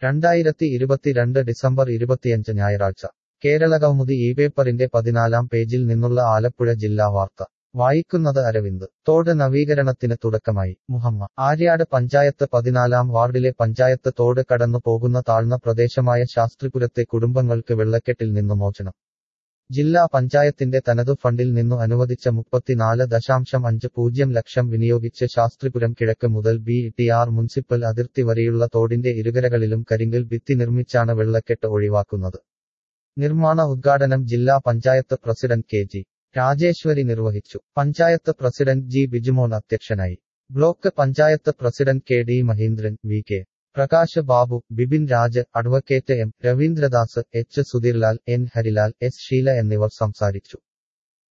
രണ്ടായിരത്തി ഇരുപത്തിരണ്ട് ഡിസംബർ ഇരുപത്തിയഞ്ച് ഞായറാഴ്ച കേരളകൗമുദി ഈ പേപ്പറിന്റെ പതിനാലാം പേജിൽ നിന്നുള്ള ആലപ്പുഴ ജില്ലാ വാർത്ത വായിക്കുന്നത് അരവിന്ദ് തോട് നവീകരണത്തിന് തുടക്കമായി മുഹമ്മ ആര്യാട് പഞ്ചായത്ത് പതിനാലാം വാർഡിലെ പഞ്ചായത്ത് തോട് കടന്നു പോകുന്ന താഴ്ന്ന പ്രദേശമായ ശാസ്ത്രിപുരത്തെ കുടുംബങ്ങൾക്ക് വെള്ളക്കെട്ടിൽ നിന്നു മോചനം ജില്ലാ പഞ്ചായത്തിന്റെ തനതു ഫണ്ടിൽ നിന്നു അനുവദിച്ച മുപ്പത്തിനാല് ദശാംശം അഞ്ച് പൂജ്യം ലക്ഷം വിനിയോഗിച്ച് ശാസ്ത്രിപുരം കിഴക്ക് മുതൽ ബി ടി ആർ മുനിസിപ്പൽ അതിർത്തി വരെയുള്ള തോടിന്റെ ഇരുകരകളിലും കരിങ്കൽ ഭിത്തി നിർമ്മിച്ചാണ് വെള്ളക്കെട്ട് ഒഴിവാക്കുന്നത് നിർമ്മാണ ഉദ്ഘാടനം ജില്ലാ panchayat president K G Rajeswari നിർവഹിച്ചു പഞ്ചായത്ത് പ്രസിഡന്റ് ജി ബിജുമോൻ അധ്യക്ഷനായി block panchayat president K D Mahindran V K Prakash Babu Bipin Raj advocate M Raveendradas H Sudheerlal N Harilal S Sheela എന്നിവർ സംസാരിച്ചു